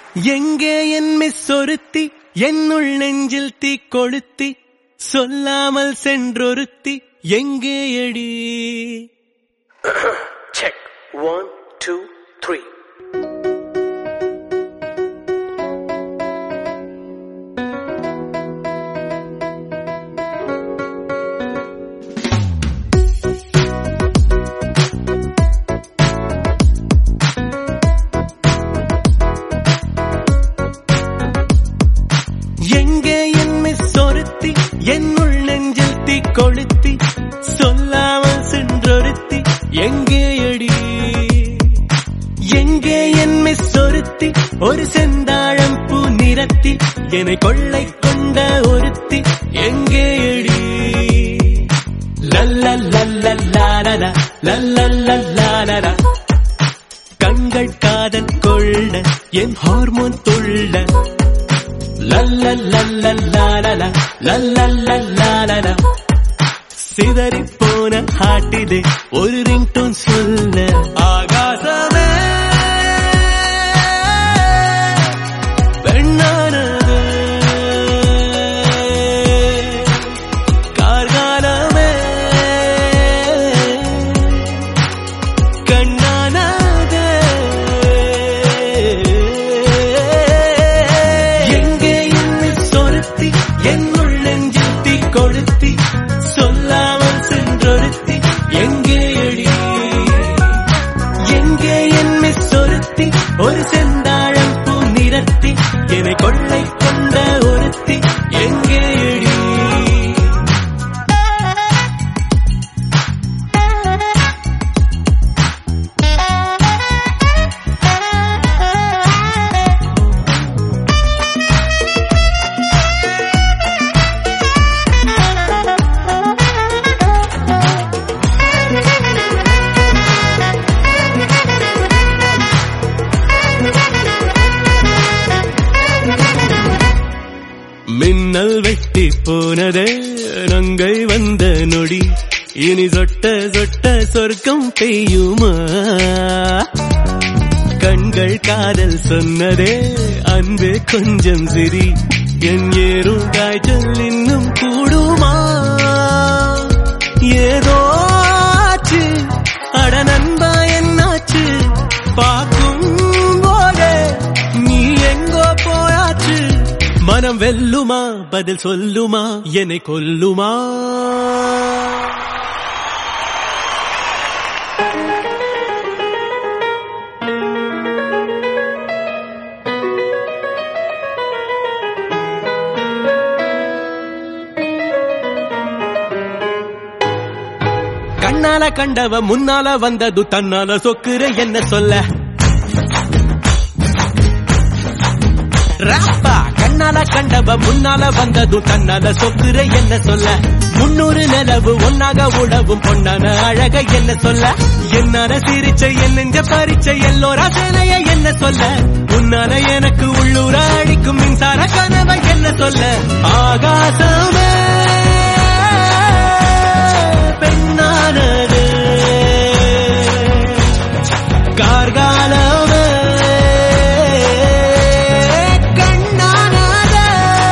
எங்கே என் மிஸ் ஒருத்தி என்னுள் நெஞ்சில் தீ கொளுத்தி சொல்லாமல் சென்றொருத்தி எங்கே எடி Check. One, two, three. எங்கே என் மிஸ் ஒருத்தி என்னுள் நெஞ்சில் தீ கொளுத்தி சொல்லாமல் சென்றொருத்தி எங்கே எடி எங்கே என் மிஸ் ஒருத்தி ஒரு செந்தாழம் பூ நிறத்தி என்னை கொள்ளை கொண்ட ஒருத்தி எங்கே எடி லல்லல்லல்லல்லாலலா, லல்லல்லல்லாலலா. கண்கள் காதல் கொள்ள என் ஹார்மோன் துள்ள லல்லல்லல்லல்லாலலா, லல்லல்லல்லாலலா. சிதறிப் போன ஹாட்டிலே ஒரு ரிங்டோன் சொல்ல ஆகாசமே பெண்ணானது கார்காலமே கண்ணானது எங்கே என்னை சொருத்தி என்னுள் நெஞ்சில் தீ கொளுத்தி சொல்லாமல் சென்றொருத்தி எங்கே எடி எங்கே என்னை சொருத்தி ஒரு செந்தாழம் பூ நிறத்தி என்னை கொள்ளை கொண்ட ஒருத்தி எங்கே எடி மின்னல் வெட்டி போனதே நங்கை வந்த நொடி இனி சொட்ட சொட்ட சொர்க்கம் பெய்யுமா கண்கள் காதல் சொன்னதே அன்பு கொஞ்சம் சிரி என் ஏறும் காய்ச்சல் இன்னும் கூடுமா ஏதோ ஆச்சு அட நண்பா என்னாச்சு பார்க்கும் போதே நீ எங்கோ போயாச்சு மனம் வெல்லுமா பதில் சொல்லுமா என்னை கொல்லுமா கண்ணால கண்டவ முன்னால வந்தது தன்னால சொக்குற என்ன சொல்ல ராப்பா கண்ணால கண்டவ முன்னால வந்தது தன்னால சொக்குற என்ன சொல்ல முன்னூறு நிலவு ஒன்னாக உழவும் பொன்னான அழக என்ன சொல்ல என்னால சிரிச்ச என் நெஞ்ச பறிச்ச எல்லோரா சேனைய என்ன சொல்ல உன்னால எனக்கு உள்ளூர அழிக்கும் மின்சார கனவை என்ன சொல்ல ஆகாசமே பெண்ணானது கார்காலமே கண்ணானது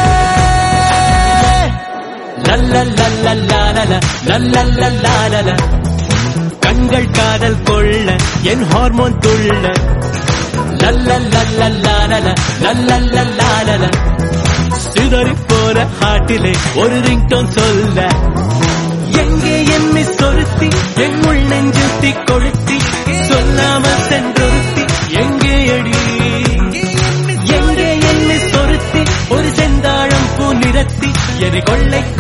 லல்லல்லல்லல்லாலல, லல்லல்லல்லாலல. கண்கள் காதல் கொள்ள என் ஹார்மோன் துள்ள லல்லல்லல்லல்லாலல, லல்லல்லல்லாலல. சிதறிப் போன ஹாட்டிலே ஒரு ரிங்டோன் சொல்ல எங்கே என்னை சொருத்தி என் உள் நெஞ்சில் தீ கொளுத்தி சொல்லாமல் சென்றொருத்தி எங்கே அடி எங்கே என்னை சொருத்தி ஒரு செந்தாழம் பூ நிறத்தி என்னை கொள்ளை